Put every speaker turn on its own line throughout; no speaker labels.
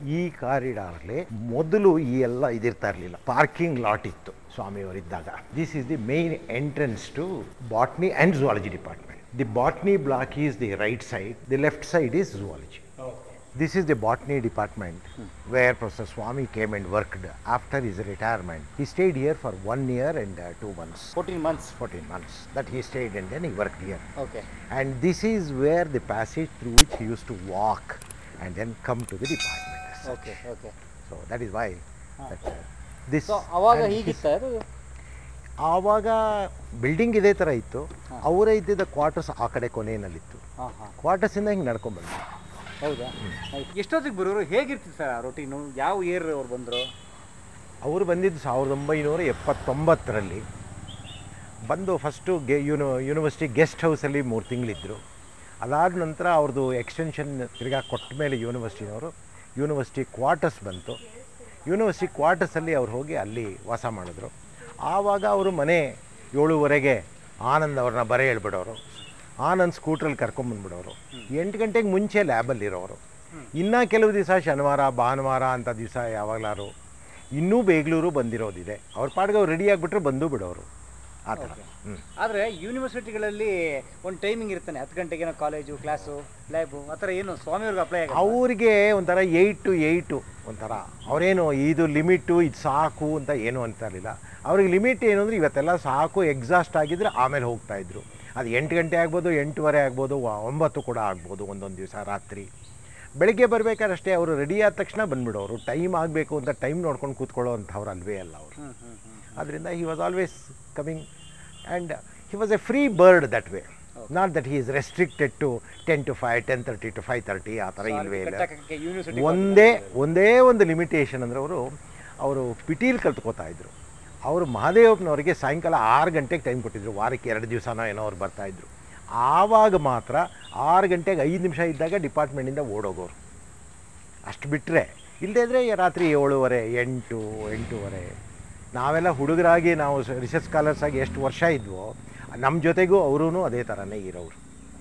ಈ ಕಾರಿಡಾರ್ಲಿ ಮೊದಲು ಈ ಎಲ್ಲ ಇದಿರ್ತಾ ಇರಲಿಲ್ಲ ಪಾರ್ಕಿಂಗ್ ಲಾಟ್ ಇತ್ತು ಸ್ವಾಮಿಯವರಿದ್ದಾಗ this is the main entrance to botany and zoology department the botany block is the right side the left side is zoology This is the botany department where Professor Swami came and worked after his retirement. He stayed here for one year and uh, two months,
fourteen months
14 months that he stayed and then he worked here.
Okay
And this is where the passage through which he used to walk and then come to the department. as such.
Okay okay
So that is why that, uh, this.
So ಅವಾಗ
and his-
ಹೀಗಿತ್ತ ಅದು
ಆವಾಗ building ಇದೇ ಥರ ಇತ್ತು ಅವರೇ ಇದ್ದಿದ್ದ quarters ಆ ಕಡೆ ಕೊನೆಯಲ್ಲಿತ್ತು
ಹಾಂ ಹಾಂ
ಕ್ವಾರ್ಟರ್ಸಿಂದ ಹಿಂಗೆ ನಡ್ಕೊಂಡ್ಬಂದ್ವಿ
ಹೌದಾ ಎಷ್ಟೊತ್ತಿಗೆ ಬರೋರು ಹೇಗಿರ್ತಿತ್ತು ಸರ್ ಆ ರೊಟೀನು ಯಾವ ಇಯರ್ ಅವ್ರು ಬಂದರು
ಅವರು ಬಂದಿದ್ದು ಸಾವಿರದ ಒಂಬೈನೂರ ಎಪ್ಪತ್ತೊಂಬತ್ತರಲ್ಲಿ ಬಂದು ಫಸ್ಟು ಗೆ ಯೂನಿ ಯೂನಿವರ್ಸಿಟಿ ಗೆಸ್ಟ್ ಹೌಸಲ್ಲಿ ಮೂರು ತಿಂಗಳಿದ್ದರು ಅದಾದ ನಂತರ ಅವ್ರದ್ದು ಎಕ್ಸ್ಟೆನ್ಷನ್ ತಿರ್ಗಾ ಕೊಟ್ಟ ಮೇಲೆ ಯೂನಿವರ್ಸಿಟಿನವರು ಯೂನಿವರ್ಸಿಟಿ ಕ್ವಾರ್ಟರ್ಸ್ ಬಂತು ಯೂನಿವರ್ಸಿಟಿ ಕ್ವಾರ್ಟರ್ಸಲ್ಲಿ ಅವ್ರು ಹೋಗಿ ಅಲ್ಲಿ ವಾಸ ಮಾಡಿದ್ರು ಆವಾಗ ಅವರು ಮನೆ ಏಳುವರೆಗೆ ಆನಂದ್ ಅವ್ರನ್ನ ಬರೆ ಹೇಳ್ಬಿಡೋರು ಆನಂದ್ ಸ್ಕೂಟ್ರಲ್ಲಿ ಕರ್ಕೊಂಬಂದ್ಬಿಡೋರು ಎಂಟು ಗಂಟೆಗೆ ಮುಂಚೆ ಲ್ಯಾಬಲ್ಲಿ ಇರೋರು ಇನ್ನು ಕೆಲವು ದಿವಸ ಶನಿವಾರ ಭಾನುವಾರ ಅಂತ ದಿವಸ ಯಾವಾಗಲಾರು ಇನ್ನೂ ಬೇಗ್ಳೂರು ಬಂದಿರೋದಿದೆ ಅವ್ರ ಪಾಡ್ಗೆ ಅವ್ರು ರೆಡಿ ಆಗಿಬಿಟ್ರೆ ಬಂದು ಬಿಡೋರು ಆ ಥರ ಹ್ಞೂ
ಆದರೆ ಯೂನಿವರ್ಸಿಟಿಗಳಲ್ಲಿ ಒಂದು ಟೈಮಿಂಗ್ ಇರ್ತಾನೆ ಹತ್ತು ಗಂಟೆಗೇನೋ ಕಾಲೇಜು ಕ್ಲಾಸು ಲ್ಯಾಬು ಆ ಥರ ಏನು ಸ್ವಾಮಿಯವ್ರಿಗೆ ಅಪ್ಲೈ ಆಗ
ಅವ್ರಿಗೆ ಒಂಥರ ಏಯ್ಟ್ ಟು ಏಯ್ಟು ಒಂಥರ ಅವರೇನು ಇದು ಲಿಮಿಟು ಇದು ಸಾಕು ಅಂತ ಏನು ಅಂತ ಇರಲಿಲ್ಲ ಅವ್ರಿಗೆ ಲಿಮಿಟ್ ಏನು ಅಂದರೆ ಇವತ್ತೆಲ್ಲ ಸಾಕು ಎಕ್ಸಾಸ್ಟ್ ಆಗಿದ್ರೆ ಆಮೇಲೆ ಹೋಗ್ತಾ ಇದ್ರು ಅದು ಎಂಟು ಗಂಟೆ ಆಗ್ಬೋದು ಎಂಟೂವರೆ ಆಗ್ಬೋದು ವ- ಒಂಬತ್ತು ಕೂಡ ಆಗ್ಬೋದು ಒಂದೊಂದು ದಿವಸ ರಾತ್ರಿ ಬೆಳಿಗ್ಗೆ ಬರ್ಬೇಕಾದ್ರೆ ಅಷ್ಟೇ ಅವರು ರೆಡಿ ಆದ ತಕ್ಷಣ ಬಂದ್ಬಿಡೋರು ಟೈಮ್ ಆಗಬೇಕು ಅಂತ ಟೈಮ್ ನೋಡ್ಕೊಂಡು ಕೂತ್ಕೊಳ್ಳೋ ಅಂಥವ್ರು ಅಲ್ವೇ ಅಲ್ಲ ಅವರು
ಹ್ಞೂ ಹ್ಞೂ ಹ್ಞೂ
ಅದರಿಂದ he was always coming and he was a free bird that way not that he is restricted to ten to five ten thirty to five thirty ಆ ಥರ ಇಲ್ವೇ ಇಲ್ಲ
ಕಟ್ಟಕ್ಕೆ ಯೂನಿವರ್ಸಿಟಿ
ಒಂದೇ ಒಂದೇ ಒಂದು ಲಿಮಿಟೇಷನ್ ಅಂದರೆ ಅವರು ಅವರು ಪಿಟೀಲ್ ಕಲ್ತ್ಕೋತಾ ಇದ್ರು ಅವರು ಮಹಾದೇವಪ್ಪನವರಿಗೆ ಸಾಯಂಕಾಲ ಆರು ಗಂಟೆಗೆ ಟೈಮ್ ಕೊಟ್ಟಿದ್ರು ವಾರಕ್ಕೆ ಎರಡು ದಿವಸನೋ ಏನೋ ಅವ್ರು ಬರ್ತಾಯಿದ್ರು ಆವಾಗ ಮಾತ್ರ ಆರು ಗಂಟೆಗೆ ಐದು ನಿಮಿಷ ಇದ್ದಾಗ ಡಿಪಾರ್ಟ್ಮೆಂಟಿಂದ ಓಡೋಗೋರು ಅಷ್ಟು ಬಿಟ್ಟರೆ ಇಲ್ಲದೇ ಇದ್ದರೆ ರಾತ್ರಿ ಏಳುವರೆ ಎಂಟು ಎಂಟೂವರೆ ನಾವೆಲ್ಲ ಹುಡುಗರಾಗಿ ನಾವು ರಿಸರ್ಚ್ ಸ್ಕಾಲರ್ಸ್ ಆಗಿ ಎಷ್ಟು ವರ್ಷ ಇದ್ವೋ ನಮ್ಮ ಜೊತೆಗೂ ಅವರೂ ಅದೇ ಥರನೇ ಇರೋರು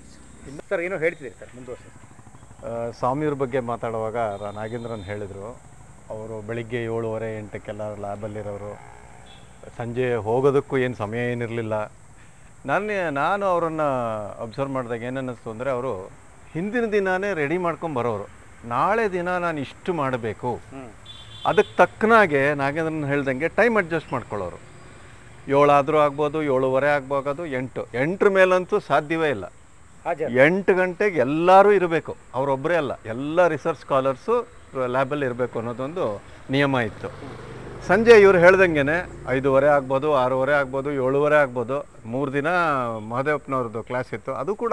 ಸರ್ ಏನೋ ಹೇಳ್ತಿದ್ದೀರಿ ಸರ್ ಮುಂದುವರ್ಸಿ
ಆ, ಸ್ವಾಮಿಯವ್ರ ಬಗ್ಗೆ ಮಾತಾಡುವಾಗ ರ- ನಾಗೇಂದ್ರನ್ ಹೇಳಿದರು ಅವರು ಬೆಳಿಗ್ಗೆ ಏಳುವರೆ ಎಂಟಕ್ಕೆಲ್ಲ ಲ್ಯಾಬಲ್ಲಿರೋರು ಸಂಜೆ ಹೋಗೋದಕ್ಕೂ ಏನು ಸಮಯ ಏನಿರಲಿಲ್ಲ ನಾನು ನಾನು ಅವರನ್ನು ಅಬ್ಸರ್ವ್ ಮಾಡಿದಾಗ ಏನನ್ನಿಸ್ತು ಅಂದರೆ ಅವರು ಹಿಂದಿನ ದಿನಾನೇ ರೆಡಿ ಮಾಡ್ಕೊಂಡು ಬರೋರು ನಾಳೆ ದಿನ ನಾನು ಇಷ್ಟು ಮಾಡಬೇಕು
ಹ್ಞೂ
ಅದಕ್ಕೆ ತಕ್ಕನಾಗೆ ನಾಗೇಂದ್ರನ್ ಹೇಳ್ದಂಗೆ ಟೈಮ್ ಅಡ್ಜಸ್ಟ್ ಮಾಡ್ಕೊಳ್ಳೋರು ಏಳಾದರೂ ಆಗ್ಬೋದು ಏಳುವರೆ ಆಗ್ಬೋದು ಎಂಟು ಎಂಟ್ರ ಮೇಲಂತೂ ಸಾಧ್ಯವೇ ಇಲ್ಲ
ಹಾಜರ್
ಎಂಟು ಗಂಟೆಗೆ ಎಲ್ಲರೂ ಇರಬೇಕು ಅವರೊಬ್ಬರೇ ಅಲ್ಲ ಎಲ್ಲ ರಿಸರ್ಚ್ ಸ್ಕಾಲರ್ಸು ಲ್ಯಾಬಲ್ಲಿ ಇರಬೇಕು ಅನ್ನೋದೊಂದು ನಿಯಮ ಇತ್ತು ಸಂಜೆ ಇವ್ರು ಹೇಳ್ದಂಗೆ ಐದೂವರೆ ಆಗ್ಬೋದು ಆರೂವರೆ ಆಗ್ಬೋದು ಏಳುವರೆ ಆಗ್ಬೋದು ಮೂರು ದಿನ ಮಹದೇವಪ್ಪನವ್ರದ್ದು ಕ್ಲಾಸ್ ಇತ್ತು ಅದು ಕೂಡ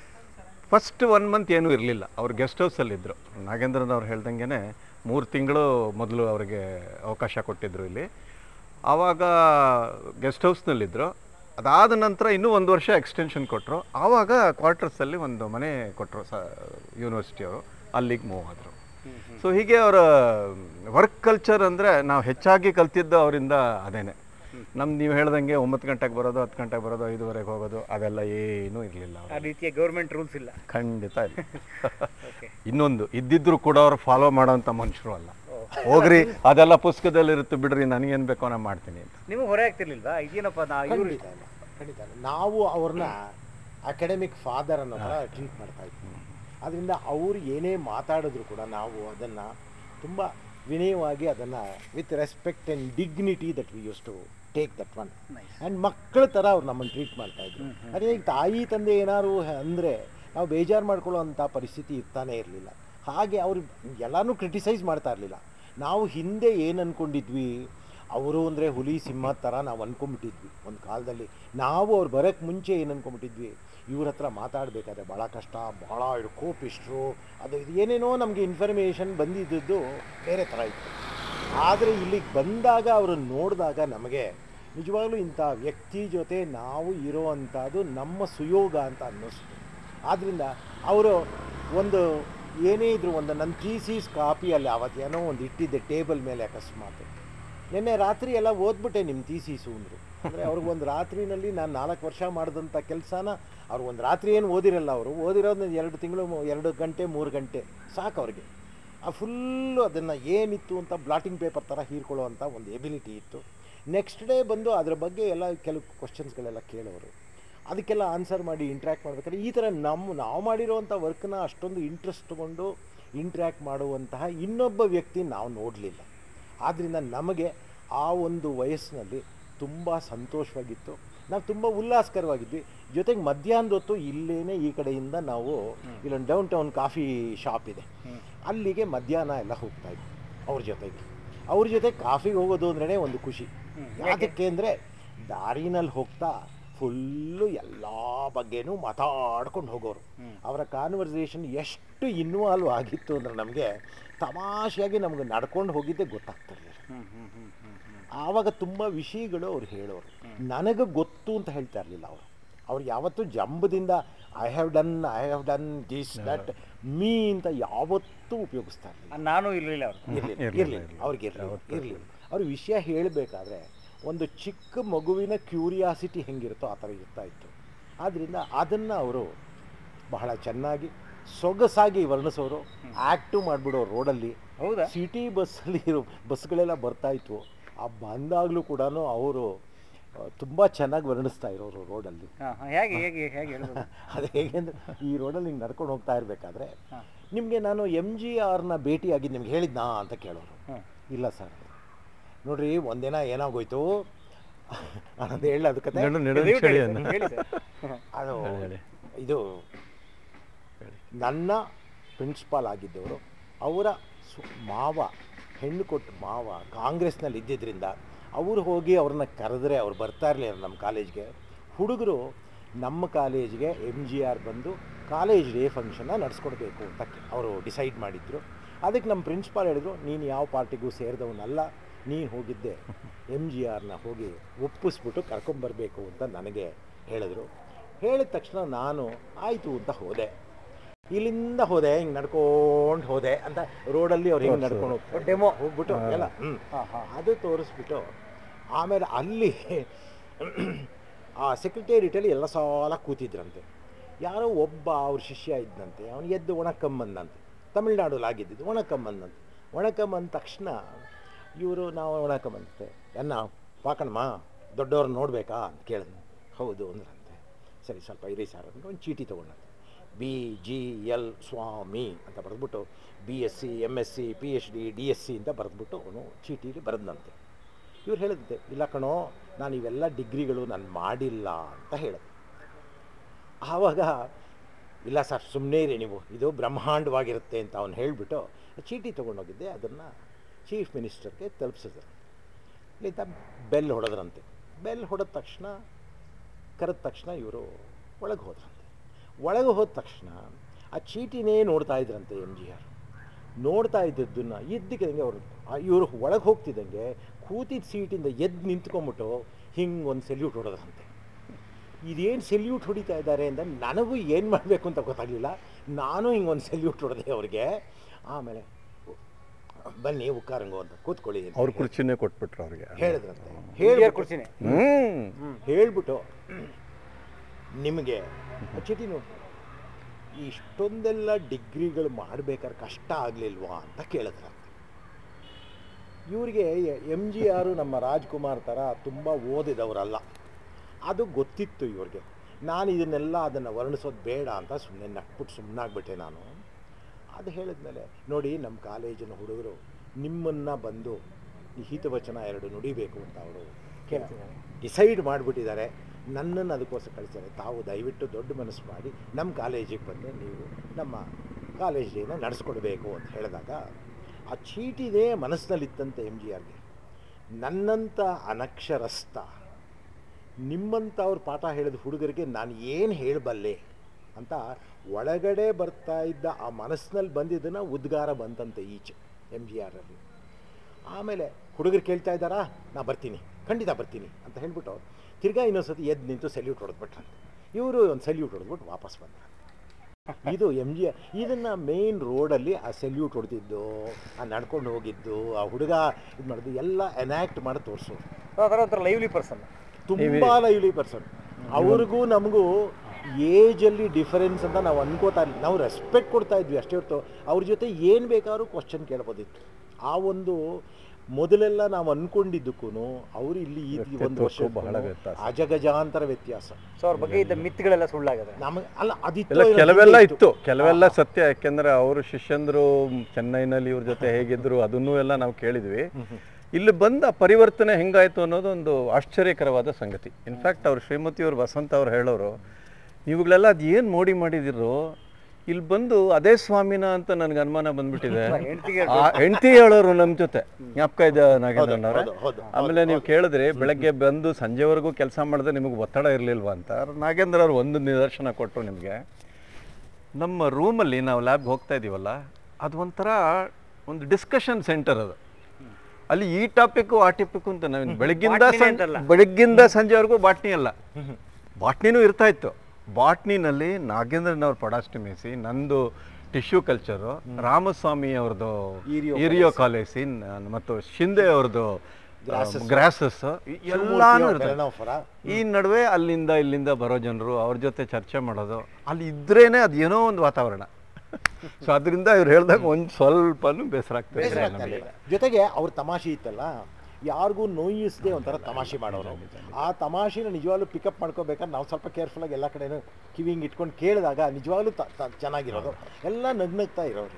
ಫಸ್ಟ್ ಒನ್ ಮಂತ್ ಏನೂ ಇರಲಿಲ್ಲ ಅವ್ರು ಗೆಸ್ಟ್ ಹೌಸಲ್ಲಿದ್ದರು ನಾಗೇಂದ್ರನ್ ಅವ್ರು ಹೇಳ್ದಂಗೆ ಮೂರು ತಿಂಗಳು ಮೊದಲು ಅವರಿಗೆ ಅವಕಾಶ ಕೊಟ್ಟಿದ್ದರು ಇಲ್ಲಿ ಆವಾಗ ಗೆಸ್ಟ್ ಹೌಸ್ನಲ್ಲಿದ್ದರು ಅದಾದ ನಂತರ ಇನ್ನೂ ಒಂದು ವರ್ಷ ಎಕ್ಸ್ಟೆನ್ಷನ್ ಕೊಟ್ಟರು ಆವಾಗ ಕ್ವಾರ್ಟರ್ಸಲ್ಲಿ ಒಂದು ಮನೆ ಕೊಟ್ಟರು ಸ ಯೂನಿವರ್ಸಿಟಿಯವರು ಅಲ್ಲಿಗೆ ಮೂವ್ ಆದರು ಸೊ ಹೀಗೆ ಅವರ ವರ್ಕ್ ಕಲ್ಚರ್ ಅಂದರೆ ನಾವು ಹೆಚ್ಚಾಗಿ ಕಲ್ತಿದ್ದು ಅವರಿಂದ ಅದೇನೆ ನಮ್ದು ನೀವು ಹೇಳ್ದಂಗೆ ಒಂಬತ್ತು ಗಂಟೆಗೆ ಬರೋದು ಹತ್ತು ಗಂಟೆಗೆ ಬರೋದು ಐದುವರೆಗೆ ಹೋಗೋದು ಅದೆಲ್ಲ ಏನೂ ಇರಲಿಲ್ಲ
ಆ ರೀತಿಯ ಗೌರ್ಮೆಂಟ್ ರೂಲ್ಸ್ ಇಲ್ಲ
ಖಂಡಿತ ಇಲ್ಲ
ಓಕೆ
ಇನ್ನೊಂದು ಇದ್ದಿದ್ರು ಕೂಡ ಅವ್ರು ಫಾಲೋ ಮಾಡೋಂಥ ಮನುಷ್ಯರು ಅಲ್ಲ ಹೋಗ್ರಿ ಅದೆಲ್ಲ ಪುಸ್ತಕದಲ್ಲಿ ಇರುತ್ತೆ ಬಿಡ್ರಿ ನನಗೇನು ಬೇಕೋ ನಾನು ಮಾಡ್ತೀನಿ ಅಂತ
ನಿಮಗೆ ಹೊರೆ ಆಗ್ತಿರ್ಲಿಲ್ವಾ ಇದೇನಪ್ಪ ನಾ ಇವ್ರು
ಖಂಡಿತ ಇಲ್ಲ, ಖಂಡಿತ ಇಲ್ಲ. ನಾವು ಅವ್ರನ್ನ ಅಕಾಡೆಮಿಕ್ ಫಾದರ್ ಅನ್ನೋ ಥರ ಟ್ರೀಟ್ ಮಾಡ್ತಾ ಇದ್ವಿ ಅದರಿಂದ ಅವ್ರು ಏನೇ ಮಾತಾಡಿದ್ರು ಕೂಡ ನಾವು ಅದನ್ನು ತುಂಬ ವಿನಯವಾಗಿ ಅದನ್ನು with respect and dignity that we use to take that one and ಮಕ್ಕಳ ಥರ ಅವ್ರು ನಮ್ಮನ್ನು ಟ್ರೀಟ್ ಮಾಡ್ತಾ ಇದ್ರು ಅದೇ ಈಗ ತಾಯಿ ತಂದೆ ಏನಾದ್ರು ಅಂದರೆ ನಾವು ಬೇಜಾರು ಮಾಡ್ಕೊಳ್ಳೋ ಅಂಥ ಪರಿಸ್ಥಿತಿ ಇರ್ತಾನೆ ಇರಲಿಲ್ಲ ಹಾಗೆ ಅವರು ಎಲ್ಲನೂ ಕ್ರಿಟಿಸೈಸ್ ಮಾಡ್ತಾ ಇರಲಿಲ್ಲ ನಾವು ಹಿಂದೆ ಏನು ಅಂದ್ಕೊಂಡಿದ್ವಿ ಅವರು ಅಂದರೆ ಹುಲಿ ಸಿಂಹ ಥರ ನಾವು ಅಂದ್ಕೊಂಬಿಟ್ಟಿದ್ವಿ ಒಂದು ಕಾಲದಲ್ಲಿ ನಾವು ಅವ್ರು ಬರೋಕ್ಕೆ ಮುಂಚೆ ಏನು ಅಂದ್ಕೊಂಬಿಟ್ಟಿದ್ವಿ ಇವ್ರ ಹತ್ರ ಮಾತಾಡಬೇಕಾದ್ರೆ ಭಾಳ ಕಷ್ಟ ಭಾಳ ಕೋಪಿಸ್ಟ್ರು ಅದು ಇದು ಏನೇನೋ ನಮಗೆ ಇನ್ಫಾರ್ಮೇಷನ್ ಬಂದಿದ್ದದ್ದು ಬೇರೆ ಥರ ಇತ್ತು ಆದರೆ ಇಲ್ಲಿಗೆ ಬಂದಾಗ ಅವ್ರನ್ನ ನೋಡಿದಾಗ ನಮಗೆ ನಿಜವಾಗ್ಲೂ ಇಂಥ ವ್ಯಕ್ತಿ ಜೊತೆ ನಾವು ಇರೋ ಅಂಥದ್ದು ನಮ್ಮ ಸುಯೋಗ ಅಂತ ಅನ್ನಿಸ್ತು ಆದ್ದರಿಂದ ಅವರು ಒಂದು ಏನೇ ಇದ್ರು ಒಂದು ನನ್ನ ಥೀಸೀಸ್ ಕಾಪಿಯಲ್ಲಿ ಅವತ್ತೇನೋ ಒಂದು ಇಟ್ಟಿದ್ದೆ ಟೇಬಲ್ ಮೇಲೆ ಅಕಸ್ಮಾತ್ ನಿನ್ನೆ ರಾತ್ರಿ ಎಲ್ಲ ಓದ್ಬಿಟ್ಟೆ ನಿಮ್ಮ ಥೀಸೀಸು ಅಂದರು ಅಂದರೆ ಅವ್ರಿಗೆ ಒಂದು ರಾತ್ರಿನಲ್ಲಿ ನಾನು ನಾಲ್ಕು ವರ್ಷ ಮಾಡಿದಂಥ ಕೆಲಸನ ಅವ್ರು ಒಂದು ರಾತ್ರಿ ಏನು ಓದಿರಲ್ಲ ಅವರು ಓದಿರೋದು ಎರಡು ತಿಂಗಳು ಎರಡು ಗಂಟೆ ಮೂರು ಗಂಟೆ ಸಾಕು ಅವ್ರಿಗೆ ಆ ಫುಲ್ಲು ಅದನ್ನು ಏನಿತ್ತು ಅಂತ ಬ್ಲಾಟಿಂಗ್ ಪೇಪರ್ ಥರ ಹೀರ್ಕೊಳ್ಳುವಂಥ ಒಂದು ಎಬಿಲಿಟಿ ಇತ್ತು ನೆಕ್ಸ್ಟ್ ಡೇ ಬಂದು ಅದ್ರ ಬಗ್ಗೆ ಎಲ್ಲ ಕೆಲವು ಕ್ವಶನ್ಸ್ಗಳೆಲ್ಲ ಕೇಳೋರು ಅದಕ್ಕೆಲ್ಲ ಆನ್ಸರ್ ಮಾಡಿ ಇಂಟ್ರ್ಯಾಕ್ಟ್ ಮಾಡ್ಬೇಕಾದ್ರೆ ಈ ಥರ ನಮ್ಮ ನಾವು ಮಾಡಿರೋವಂಥ ವರ್ಕ್ನ ಅಷ್ಟೊಂದು ಇಂಟ್ರೆಸ್ಟ್ ತೊಗೊಂಡು ಇಂಟ್ರ್ಯಾಕ್ಟ್ ಮಾಡುವಂತಹ ಇನ್ನೊಬ್ಬ ವ್ಯಕ್ತಿ ನಾವು ನೋಡಲಿಲ್ಲ ಆದ್ದರಿಂದ ನಮಗೆ ಆ ಒಂದು ವಯಸ್ಸಿನಲ್ಲಿ ತುಂಬ ಸಂತೋಷವಾಗಿತ್ತು ನಾವು ತುಂಬ ಉಲ್ಲಾಸಕರವಾಗಿದ್ವಿ ಜೊತೆಗೆ ಮಧ್ಯಾಹ್ನದ ಹೊತ್ತು ಇಲ್ಲೇನೆ ಈ ಕಡೆಯಿಂದ ನಾವು ಇಲ್ಲೊಂದು ಡೌನ್ ಟೌನ್ ಕಾಫಿ ಶಾಪ್ ಇದೆ ಅಲ್ಲಿಗೆ ಮಧ್ಯಾಹ್ನ ಎಲ್ಲ ಹೋಗ್ತಾ ಇದ್ವಿ ಅವ್ರ ಜೊತೆಗೆ ಅವ್ರ ಜೊತೆ ಕಾಫಿಗೆ ಹೋಗೋದು ಅಂದ್ರೆ ಒಂದು ಖುಷಿ ಯಾತಕ್ಕೆ ಅಂದರೆ ದಾರಿನಲ್ಲಿ ಹೋಗ್ತಾ ಫುಲ್ಲು ಎಲ್ಲ ಬಗ್ಗೆನೂ ಮಾತಾಡ್ಕೊಂಡು ಹೋಗೋರು ಅವರ ಕಾನ್ವರ್ಸೇಷನ್ ಎಷ್ಟು ಇನ್ವಾಲ್ವ್ ಆಗಿತ್ತು ಅಂದರೆ ನಮಗೆ ತಮಾಷೆಯಾಗಿ ನಮಗೆ ನಡ್ಕೊಂಡು ಹೋಗಿದ್ದೆ ಗೊತ್ತಾಗ್ತಿರ್ಲಿಲ್ಲ ಆವಾಗ ತುಂಬ ವಿಷಯಗಳು ಅವ್ರು ಹೇಳೋರು ನನಗೆ ಗೊತ್ತು ಅಂತ ಹೇಳ್ತಾ ಇರಲಿಲ್ಲ ಅವರು ಅವ್ರು ಯಾವತ್ತೂ ಜಂಬದಿಂದ I have done I have done this that me ಅಂತ ಯಾವತ್ತೂ ಉಪಯೋಗಿಸ್ತಾ ಇರಲಿಲ್ಲ
ನಾನು ಇರಲಿಲ್ಲ ಅವರು
ಇರಲಿಲ್ಲ ಇರಲಿಲ್ಲ ಅವ್ರಿಗೆ ಇರಲಿಲ್ಲ ಇರಲಿಲ್ಲ ಅವ್ರ ವಿಷಯ ಹೇಳಬೇಕಾದ್ರೆ ಒಂದು ಚಿಕ್ಕ ಮಗುವಿನ ಕ್ಯೂರಿಯಾಸಿಟಿ ಹೆಂಗಿರುತ್ತೋ ಆ ಥರ ಇರ್ತಾ ಇತ್ತು ಆದ್ದರಿಂದ ಅದನ್ನು ಅವರು ಬಹಳ ಚೆನ್ನಾಗಿ ಸೊಗಸಾಗಿ ವರ್ಣಿಸೋರು ಆ್ಯಕ್ಟು ಮಾಡಿಬಿಡೋರು ರೋಡಲ್ಲಿ
ಹೌದಾ
ಸಿಟಿ ಬಸ್ಸಲ್ಲಿ ಇರೋ ಬಸ್ಗಳೆಲ್ಲ ಬರ್ತಾ ಇತ್ತು ಆ ಬಂದಾಗಲೂ ಕೂಡ ಅವರು ತುಂಬ ಚೆನ್ನಾಗಿ ವರ್ಣಿಸ್ತಾ ಇರೋರು ರೋಡಲ್ಲಿ
ಹಾಂ ಹಾಂ ಹೇಗೆ ಹೇಗೆ ಹೇಗೆ ಹೇಳ್ಬೋದು
ಅದು ಹೇಗೆ ಅಂದರೆ ಈ ರೋಡಲ್ಲಿ ಹಿಂಗೆ ನಡ್ಕೊಂಡು ಹೋಗ್ತಾ ಇರಬೇಕಾದ್ರೆ
ಹಾಂ
ನಿಮಗೆ ನಾನು ಎಮ್ ಜಿ ಆರ್ನ ಭೇಟಿಯಾಗಿದ್ದು ನಿಮ್ಗೆ ಹೇಳಿದ್ನಾ ಅಂತ ಕೇಳೋರು
ಹಾಂ
ಇಲ್ಲ ಸರ್ ನೋಡ್ರಿ ಒಂದಿನ ಏನಾಗೋಯ್ತು ಅನ್ನೋದು ಹೇಳಿ ಅದು ಕತೆ
ನಡು ನಡು
ದಯವಿಟ್ಟು
ಚಳಿ
ಹೇಳಿ
ಅನ್ನ
ಸರ್, ಹೇಳಿ ಸರ್
ಅದು
ಹೇಳಿ.
ಇದು ನನ್ನ ಪ್ರಿನ್ಸಿಪಾಲ್ ಆಗಿದ್ದವರು ಅವರ ಸು ಮಾವ ಹೆಣ್ಣು ಕೊಟ್ಟು ಮಾವ ಕಾಂಗ್ರೆಸ್ನಲ್ಲಿ ಇದ್ದಿದ್ದರಿಂದ ಅವರು ಹೋಗಿ ಅವ್ರನ್ನ ಕರೆದ್ರೆ ಅವ್ರು ಬರ್ತಾ ಇರಲಿಲ್ಲ ನಮ್ಮ ಕಾಲೇಜ್ಗೆ ಹುಡುಗರು ನಮ್ಮ ಕಾಲೇಜ್ಗೆ ಎಮ್ ಜಿ ಆರ್ ಬಂದು ಕಾಲೇಜ್ ಡೇ ಫಂಕ್ಷನ್ನ ನಡೆಸ್ಕೊಡ್ಬೇಕು ಅಂತ ಅವರು ಡಿಸೈಡ್ ಮಾಡಿದ್ರು ಅದಕ್ಕೆ ನಮ್ಮ ಪ್ರಿನ್ಸಿಪಾಲ್ ಹೇಳಿದ್ರು ನೀನು ಯಾವ ಪಾರ್ಟಿಗೂ ಸೇರಿದವನಲ್ಲ ನೀನು ಹೋಗಿದ್ದೆ ಎಮ್ ಜಿ ಆರ್ನ ಹೋಗಿ ಒಪ್ಪಿಸ್ಬಿಟ್ಟು ಕರ್ಕೊಂಬರ್ಬೇಕು ಅಂತ ನನಗೆ ಹೇಳಿದ್ರು ಹೇಳಿದ ತಕ್ಷಣ ನಾನು ಆಯಿತು ಅಂತ ಹೋದೆ ಇಲ್ಲಿಂದ ಹೋದೆ ಹಿಂಗೆ ನಡ್ಕೊಂಡು ಹೋದೆ ಅಂತ ರೋಡಲ್ಲಿ ಅವ್ರು ಹಿಂಗೆ ನಡ್ಕೊಂಡು ಹೋಗ್ತಾರೆ ಡೆಮೋ ಹೋಗ್ಬಿಟ್ಟು ಎಲ್ಲ ಹ್ಞೂ
ಹಾಂ ಹಾಂ
ಅದು ತೋರಿಸ್ಬಿಟ್ಟು ಆಮೇಲೆ ಅಲ್ಲಿ ಆ ಸೆಕ್ರೆಟೇರಿಯಟಲ್ಲಿ ಎಲ್ಲ ಸಾಲ ಕೂತಿದ್ರಂತೆ ಯಾರೋ ಒಬ್ಬ ಅವ್ರ ಶಿಷ್ಯ ಇದ್ದಂತೆ ಅವನು ಎದ್ದು ಒಣಕಂಬಂದಂತೆ ತಮಿಳ್ನಾಡಲ್ಲಿ ಆಗಿದ್ದಿದ್ದು ಒಣಕಂಬಂದಂತೆ ಒಣಕಂಬಂದ ತಕ್ಷಣ ಇವರು ನಾವು ಒಣಕಂಬಂತೆ ಎನ್ನ ಪಾಕಣಮ್ಮ ದೊಡ್ಡವ್ರು ನೋಡಬೇಕಾ ಅಂತ ಕೇಳಿದ್ನು ಹೌದು ಅಂದ್ರಂತೆ ಸರಿ ಸ್ವಲ್ಪ ಇರಿ ಸರ್ ಅಂದ್ರೆ ಒಂದು ಚೀಟಿ ತೊಗೊಂಡಂತೆ ಬಿ ಜಿ ಎಲ್ ಸ್ವಾಮಿ ಅಂತ ಬರೆದ್ಬಿಟ್ಟು B S C M S C P H D D S C ಅಂತ ಬರೆದ್ಬಿಟ್ಟು ಅವನು ಚೀಟಿಲಿ ಬರೆದಂತೆ ಇವ್ರು ಹೇಳಿದಂತೆ ಇಲ್ಲ ಕಣೋ ನಾನು ಇವೆಲ್ಲ ಡಿಗ್ರಿಗಳು ನಾನು ಮಾಡಿಲ್ಲ ಅಂತ ಹೇಳಿದೆ ಆವಾಗ ಇಲ್ಲ ಸರ್ ಸುಮ್ಮನೆ ಇರಿ ನೀವು ಇದು ಬ್ರಹ್ಮಾಂಡವಾಗಿರುತ್ತೆ ಅಂತ ಅವನು ಹೇಳಿಬಿಟ್ಟು ಚೀಟಿ ತೊಗೊಂಡೋಗಿದ್ದೆ ಅದನ್ನು ಚೀಫ್ ಮಿನಿಸ್ಟರ್ಗೆ ತಲುಪಿಸಿದ್ರು ಇಲ್ಲಿಂದ ಬೆಲ್ ಹೊಡೆದ್ರಂತೆ ಬೆಲ್ ಹೊಡೆದ ತಕ್ಷಣ ಕರೆದ ತಕ್ಷಣ ಇವರು ಒಳಗೆ ಹೋದ್ರಂತೆ ಒಳಗೆ ಹೋದ ತಕ್ಷಣ ಆ ಚೀಟಿನೇ ನೋಡ್ತಾ ಇದ್ರಂತೆ ಎಮ್ ಜಿ ಆರ್ ನೋಡ್ತಾ ಇದ್ದದ್ದನ್ನು ಇದ್ದಕ್ಕಿದಂಗೆ ಅವರು ಇವರು ಒಳಗೆ ಹೋಗ್ತಿದ್ದಂಗೆ ಕೂತಿದ್ದ ಸೀಟಿಂದ ಎದ್ದು ನಿಂತ್ಕೊಂಬಿಟ್ಟು ಹಿಂಗೆ ಒಂದು ಸೆಲ್ಯೂಟ್ ಹೊಡೆದ್ರಂತೆ ಇದೇನು ಸೆಲ್ಯೂಟ್ ಹೊಡಿತಾ ಇದ್ದಾರೆ ಅಂತ ನನಗೂ ಏನು ಮಾಡಬೇಕು ಅಂತ ಗೊತ್ತಾಗಲಿಲ್ಲ ನಾನು ಹಿಂಗೆ ಒಂದು ಸೆಲ್ಯೂಟ್ ಹೊಡೆದೆ ಅವ್ರಿಗೆ ಆಮೇಲೆ ಬನ್ನಿ ಉಕ್ಕಾರಂಗು ಅಂತ ಕೂತ್ಕೊಳ್ಳಿ ಅಂತ
ಅವ್ರ ಕುರ್ಚಿನೇ ಕೊಟ್ಬಿಟ್ರು ಅವ್ರಿಗೆ
ಹೇಳಿದ್ರಂತೆ
ಹಿರಿಯರ
ಹೇಳಿ
ಕುರ್ಚಿನೇ
ಹ್ಮ್
ಹೇಳ್ಬಿಟ್ಟು ನಿಮಗೆ ಚೀಟಿ ನೋಡಿ ಇಷ್ಟೊಂದೆಲ್ಲ ಡಿಗ್ರಿಗಳು ಮಾಡ್ಬೇಕಾದ್ರೆ ಕಷ್ಟ ಆಗಲಿಲ್ವಾ ಅಂತ ಕೇಳಿದ್ರಂತೆ ಇವರಿಗೆ ಎಮ್ ಜಿ ಆರು ನಮ್ಮ ರಾಜ್ಕುಮಾರ್ ಥರ ತುಂಬ ಓದಿದವರಲ್ಲ ಅದು ಗೊತ್ತಿತ್ತು ಇವ್ರಿಗೆ ನಾನು ಇದನ್ನೆಲ್ಲ ಅದನ್ನು ವರ್ಣಿಸೋದು ಬೇಡ ಅಂತ ಸುಮ್ಮನೆ ನಕ್ಬಿಟ್ಟು ಸುಮ್ಮನಾಗ್ಬಿಟ್ಟೆ ನಾನು ಅದು ಹೇಳಿದ್ಮೇಲೆ ನೋಡಿ ನಮ್ಮ ಕಾಲೇಜಿನ ಹುಡುಗರು ನಿಮ್ಮನ್ನು ಬಂದು ಈ ಹಿತವಚನ ಎರಡು ನುಡಿಬೇಕು ಅಂತ ಅವರು
ಕೇಳ್ತಿದ್ದಾರೆ
ಡಿಸೈಡ್ ಮಾಡಿಬಿಟ್ಟಿದ್ದಾರೆ ನನ್ನನ್ನು ಅದಕ್ಕೋಸ್ಕರ ಕಳಿಸ್ತಾರೆ ತಾವು ದಯವಿಟ್ಟು ದೊಡ್ಡ ಮನಸ್ಸು ಮಾಡಿ ನಮ್ಮ ಕಾಲೇಜಿಗೆ ಬಂದು ನೀವು ನಮ್ಮ ಕಾಲೇಜ್ ಡೇನ ನಡೆಸ್ಕೊಡ್ಬೇಕು ಅಂತ ಹೇಳಿದಾಗ ಆ ಚೀಟಿದೇ ಮನಸ್ಸಿನಲ್ಲಿತ್ತಂತೆ ಎಮ್ ಜಿ ಆರ್ಗೆ ನನ್ನಂಥ ಅನಕ್ಷರಸ್ಥ ನಿಮ್ಮಂಥ ಅವ್ರ ಪಾಠ ಹೇಳಿದ ಹುಡುಗರಿಗೆ ನಾನು ಏನು ಹೇಳಬಲ್ಲೆ ಅಂತ ಒಳಗಡೆ ಬರ್ತಾ ಇದ್ದ ಆ ಮನಸ್ಸಿನಲ್ಲಿ ಬಂದಿದ್ದನ್ನು ಉದ್ಗಾರ ಬಂತಂತೆ ಈಚೆ ಎಮ್ ಜಿ ಆರಲ್ಲಿ ಆಮೇಲೆ ಹುಡುಗರು ಕೇಳ್ತಾ ಇದ್ದಾರಾ ನಾ ಬರ್ತೀನಿ ಖಂಡಿತ ಬರ್ತೀನಿ ಅಂತ ಹೇಳ್ಬಿಟ್ಟು ತಿರ್ಗಾ ಇನ್ನೊಂದ್ಸತಿ ಎದ್ದು ನಿಂತು ಸೆಲ್ಯೂಟ್ ಹೊಡೆದ್ಬಿಟ್ರಂತೆ ಇವರು ಒಂದು ಸೆಲ್ಯೂಟ್ ಹೊಡೆದ್ಬಿಟ್ಟು ವಾಪಸ್ ಬಂದ್ರಂತೆ ಇದು ಎಮ್ ಜಿ ಇದನ್ನು ಮೇನ್ ರೋಡಲ್ಲಿ ಆ ಸೆಲ್ಯೂಟ್ ಹೊಡೆದಿದ್ದು ಆ ನಡ್ಕೊಂಡು ಹೋಗಿದ್ದು ಆ ಹುಡುಗ ಇದು ಮಾಡಿದ್ದು ಎಲ್ಲ ಎನ್ಯಾಕ್ಟ್ ಮಾಡಿ ತೋರಿಸೋರು
ಆ ಥರ ಒಂಥರ ಲೈವ್ಲಿ ಪರ್ಸನ್
ತುಂಬ ಲೈವ್ಲಿ ಪರ್ಸನ್ ಅವ್ರಿಗೂ ನಮಗೂ ಏಜಲ್ಲಿ ಡಿಫರೆನ್ಸ್ ಅಂತ ನಾವು ಅನ್ಕೋತಾ ಇರಲಿಲ್ಲ ನಾವು ರೆಸ್ಪೆಕ್ಟ್ ಕೊಡ್ತಾ ಇದ್ವಿ ಅಷ್ಟೇ ಹೊರತು ಅವ್ರ ಜೊತೆ ಏನು ಬೇಕಾದ್ರೂ ಕ್ವಶನ್ ಕೇಳ್ಬೋದಿತ್ತು ಆ ಒಂದು ಮೊದಲೆಲ್ಲ ನಾವು ಅನ್ಕೊಂಡಿದ್ದಕ್ಕೂ ಅವರು ಇಲ್ಲಿ ಈ ಒಂದು ವರ್ಷ
ವ್ಯಕ್ತಿತ್ವಕ್ಕೂ ಬಹಳ ವ್ಯತ್ಯಾಸ.
ಅಜಗಜಾಂತರ ವ್ಯತ್ಯಾಸ
ಸೊ ಅವ್ರ ಬಗ್ಗೆ ಇದ್ದ ಮಿತ್ಗಳೆಲ್ಲ ಸುಳ್ಳಾಗದೆ
ನಮಗೆ ಅಲ್ಲ ಅದಿತ್ತು
ಎಲ್ಲ
ಇರೋದು
ಕೆಲವೆಲ್ಲ
ಹಿಂದೆ
ಇತ್ತು ಕೆಲವೆಲ್ಲ ಸತ್ಯ ಯಾಕೆಂದ್ರೆ ಅವರು ಶಿಷ್ಯಂದ್ರು ಚೆನ್ನೈನಲ್ಲಿ ಇವ್ರ ಜೊತೆ ಹೇಗಿದ್ರು ಅದನ್ನೂ ಎಲ್ಲ ನಾವು ಕೇಳಿದ್ವಿ ಇಲ್ಲಿ ಬಂದ ಪರಿವರ್ತನೆ ಹೆಂಗಾಯ್ತು ಅನ್ನೋದು ಒಂದು ಆಶ್ಚರ್ಯಕರವಾದ ಸಂಗತಿ ಇನ್ಫ್ಯಾಕ್ಟ್ ಅವ್ರು ಶ್ರೀಮತಿಯವರು ವಸಂತ ಅವ್ರು ಹೇಳೋರು ನೀವುಗಳೆಲ್ಲ ಅದು ಏನು ಮೋಡಿ ಮಾಡಿದಿರೋ ಇಲ್ಲಿ ಬಂದು ಅದೇ ಸ್ವಾಮಿನ ಅಂತ ನನಗೆ ಅನುಮಾನ ಬಂದ್ಬಿಟ್ಟಿದೆ
ಹೆಂಡ್ತಿಗೆ
ಆ ಹೆಂಡತಿ ಹೇಳೋರು ನಮ್ಮ ಜೊತೆ ಜ್ಞಾಪಕ ಇದೆ ನಾಗೇಂದ್ರನವ್ರೆ
ಹೌದು, ಹೌದು,
ಆಮೇಲೆ ನೀವು ಕೇಳಿದ್ರಿ ಬೆಳಗ್ಗೆ ಬಂದು ಸಂಜೆವರೆಗೂ ಕೆಲಸ ಮಾಡಿದ್ರೆ ನಿಮಗೆ ಒತ್ತಡ ಇರಲಿಲ್ವಾ ಅಂತ ನಾಗೇಂದ್ರ ಅವ್ರು ಒಂದು ನಿದರ್ಶನ ಕೊಟ್ಟರು ನಿಮಗೆ ನಮ್ಮ ರೂಮಲ್ಲಿ ನಾವು ಲ್ಯಾಬ್ಗೆ ಹೋಗ್ತಾ ಇದೀವಲ್ಲ ಅದು ಒಂಥರ ಒಂದು ಡಿಸ್ಕಷನ್ ಸೆಂಟರ್ ಅದು ಅಲ್ಲಿ ಈ ಟಾಪಿಕ್ಕು ಆ ಟಾಪಿಕ್ಕು ಅಂತ ನಾವು ಬೆಳಗ್ಗಿಂದ
ಬಾಟ್ನಿನೇ
ಸಂ-
ಅಂತಲ್ಲ.
ಬೆಳಗ್ಗಿಂದ ಸಂಜೆವರೆಗೂ ಬಾಟ್ನಿ ಅಲ್ಲ ಬಾಟ್ನಿನೂ ಇರ್ತಾ ಇತ್ತು ಬಾಟ್ನಿನಲ್ಲಿ ನಾಗೇಂದ್ರನವ್ರ ಪಡಾಷ್ಟಿ ಮೇಸಿ ನಂದು ಟಿಶ್ಯೂ ಕಲ್ಚರು ರಾಮಸ್ವಾಮಿ ಅವ್ರದ್ದು
ಈರಿಯೋ
ಈರಿಯೋ ಕಾಲೇಜಿ ಮತ್ತು ಶಿಂದೆ ಅವ್ರದ್ದು ಗ್ರಾಸಸ್ ಎಲ್ಲಾನು ಇರ್ತದೆ
ಬೆರಣಫರ
ಈ ನಡುವೆ ಅಲ್ಲಿಂದ ಇಲ್ಲಿಂದ ಬರೋ ಜನರು ಅವ್ರ ಜೊತೆ ಚರ್ಚೆ ಮಾಡೋದು ಅಲ್ಲಿ ಇದ್ರೇನೆ ಅದೇನೋ ಒಂದು ವಾತಾವರಣ ಸೊ ಅದರಿಂದ ಇವ್ರು ಹೇಳ್ದಾಗ ಒಂದು ಸ್ವಲ್ಪನೂ ಬೇಸರ ಆಗ್ತಾ
ಬೇಸರ
ಇದೆ
ಆಗ್ತಾ
ನಮಗೆ
ಇರ್ಲಿಲ್ಲ. ಜೊತೆಗೆ ಅವ್ರ ತಮಾಷೆ ಇತ್ತಲ್ಲ ಯಾರಿಗೂ ನೋಯಿಸದೆ ಒಂಥರ ತಮಾಷೆ ಮಾಡೋರು ಆ ತಮಾಷೆನ ನಿಜವಾಗ್ಲೂ ಪಿಕಪ್ ಮಾಡ್ಕೋಬೇಕಾದ್ರೆ ನಾವು ಸ್ವಲ್ಪ ಕೇರ್ಫುಲ್ಲಾಗಿ ಎಲ್ಲ ಕಡೆನೂ ಕಿವಿಂಗ್ ಇಟ್ಕೊಂಡು ಕೇಳಿದಾಗ ನಿಜವಾಗ್ಲೂ ತ- ತ- ಚೆನ್ನಾಗಿರೋದು ಎಲ್ಲ ನಗ್ನಗ್ತಾ ಇರೋರು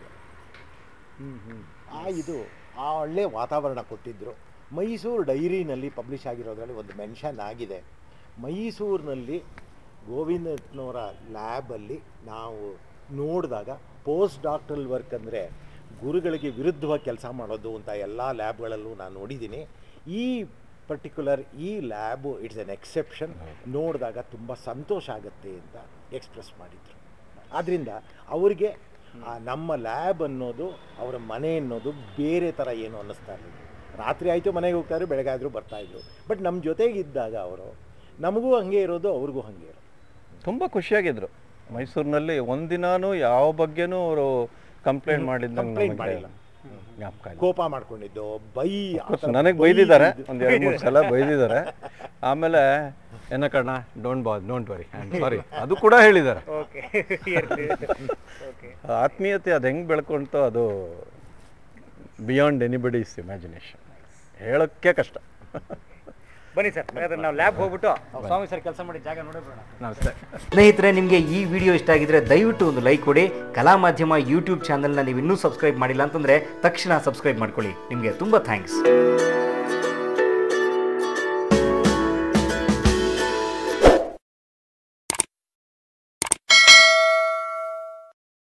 ಆ ಇದು ಆ ಒಳ್ಳೆ ವಾತಾವರಣ ಕೊಟ್ಟಿದ್ದರು ಮೈಸೂರು ಡೈರಿನಲ್ಲಿ ಪಬ್ಲಿಷ್ ಆಗಿರೋದ್ರಲ್ಲಿ ಒಂದು ಮೆನ್ಷನ್ ಆಗಿದೆ ಮೈಸೂರಿನಲ್ಲಿ ಗೋವಿಂದನವರ ಲ್ಯಾಬಲ್ಲಿ ನಾವು ನೋಡಿದಾಗ ಪೋಸ್ಟ್ ಡಾಕ್ಟರಲ್ ವರ್ಕ್ ಅಂದರೆ ಗುರುಗಳಿಗೆ ವಿರುದ್ಧವಾಗಿ ಕೆಲಸ ಮಾಡೋದು ಅಂತ ಎಲ್ಲ ಲ್ಯಾಬ್ಗಳಲ್ಲೂ ನಾನು ನೋಡಿದ್ದೀನಿ ಈ ಪರ್ಟಿಕ್ಯುಲರ್ ಈ ಲ್ಯಾಬು ಇಟ್ಸ್ ಎನ್ ಎಕ್ಸೆಪ್ಷನ್ ನೋಡಿದಾಗ ತುಂಬ ಸಂತೋಷ ಆಗುತ್ತೆ ಅಂತ ಎಕ್ಸ್ಪ್ರೆಸ್ ಮಾಡಿದರು ಆದ್ದರಿಂದ ಅವರಿಗೆ ಆ ನಮ್ಮ ಲ್ಯಾಬ್ ಅನ್ನೋದು ಅವರ ಮನೆ ಅನ್ನೋದು ಬೇರೆ ಥರ ಏನು ಅನ್ನಿಸ್ತಾ ಇರಲಿಲ್ಲ ರಾತ್ರಿ ಆಯಿತು ಮನೆಗೆ ಹೋಗ್ತಾಯಿದ್ರು ಬೆಳಗ್ಗೆ ಆದರೂ ಬರ್ತಾಯಿದ್ರು ಬಟ್ ನಮ್ಮ ಜೊತೆಗಿದ್ದಾಗ ಅವರು ನಮಗೂ ಹಾಗೆ ಇರೋದು ಅವ್ರಿಗೂ ಹಾಗೆ ಇರೋದು
ತುಂಬ ಖುಷಿಯಾಗಿದ್ರು ಮೈಸೂರಿನಲ್ಲಿ ಒಂದಿನಾನು ಯಾವ ಬಗ್ಗೆನೂ ಅವರು ಕಂಪ್ಲೇಂಟ್ ಮಾಡಿದ್ದಂಗೆ
complaint
ನಮಗೆ
ಮಾಡಿಲ್ಲ.
ಜ್ಞಾಪಕ ಇಲ್ಲ
ಕೋಪ ಮಾಡ್ಕೊಂಡಿದ್ದು ಬೈ ಆ ಥರ
ನನಗೆ
ಬೈ
ಬೈದಿದ್ದಾರೆ
ಇದು.
ಒಂದು ಎರಡು ಮೂರು ಸಲ ಬೈದಿದ್ದಾರೆ ಆಮೇಲೆ ಏನ ಕಣ್ಣ ಡೋಂಟ್ ಬಾ ಡೋಂಟ್ ವರಿ ಸಾರಿ ಅದು ಕೂಡ ಹೇಳಿದ್ದಾರೆ
ಓಕೆ ಓಕೆ
ಆತ್ಮೀಯತೆ ಅದು ಹೆಂಗೆ ಬೆಳ್ಕೊಂತೋ ಅದು ಬಿಯಾಂಡ್ ಎನಿಬಡೀಸ್ ಇಮ್ಯಾಜಿನೇಷನ್ ಹೇಳೋಕ್ಕೆ ಕಷ್ಟ
ಬನ್ನಿ ಸರ್ ಹಾಗಾದ್ರೆ ನಾವು ಲ್ಯಾಬ್ ಹೋಗ್ಬಿಟ್ಟು ಸ್ವಾಮಿ ಸರ್ ಕೆಲಸ ಮಾಡಿ ಜಾಗ ನೋಡೋಣ
ನಮಸ್ತೆ
ಸ್ನೇಹಿತರೆ ನಿಮಗೆ ಈ ವಿಡಿಯೋ ಇಷ್ಟ ಆಗಿದ್ರೆ ದಯವಿಟ್ಟು ಒಂದು ಲೈಕ್ ಕೊಡಿ ಕಲಾ ಮಾಧ್ಯಮ ಯೂಟ್ಯೂಬ್ ಚಾನಲ್ನ ನೀವು ಇನ್ನೂ ಸಬ್ಸ್ಕ್ರೈಬ್ ಮಾಡಿಲ್ಲ ಅಂತಂದರೆ ತಕ್ಷಣ ಸಬ್ಸ್ಕ್ರೈಬ್ ಮಾಡ್ಕೊಳ್ಳಿ ನಿಮಗೆ ತುಂಬ ಥ್ಯಾಂಕ್ಸ್